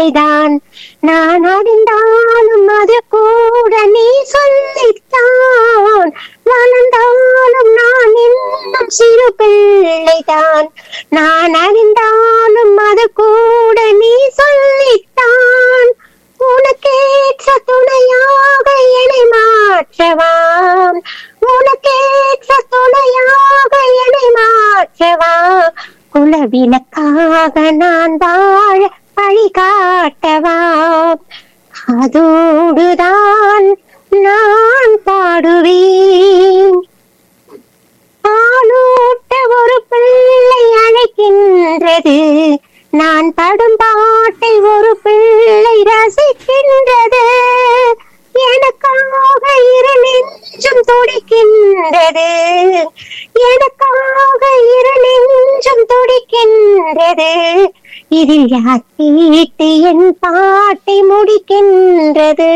பிள்ளைதான் நான் அறிந்தாலும் அது கூட நீ சொல்லித்தான் வளர்ந்தாலும் நான் இன்னும் சிறு பிள்ளைதான் நான் அறிந்தாலும் அது கூட நீ சொல்லித்தான் உனக்கேற்ற துணையாக என்னை மாற்றவாம் உனக்கேற்ற துணையாக என்னை மாற்றவா குலவினக்காக நான் வாழ வழிகாட்டவா அதோடுதான் நான் பாடுவேன் பாலூட்ட ஒரு பிள்ளை அழைக்கின்றது நான் படும் பாட்டை ஒரு பிள்ளை ரசிக்கின்றது எனக்காக இரு நெஞ்சம் துடிக்கின்றது எனக்காக இரு நெஞ்சம் துடிக்கின்றது இதில் யார் கேட்டு என் பாட்டை முடிக்கின்றது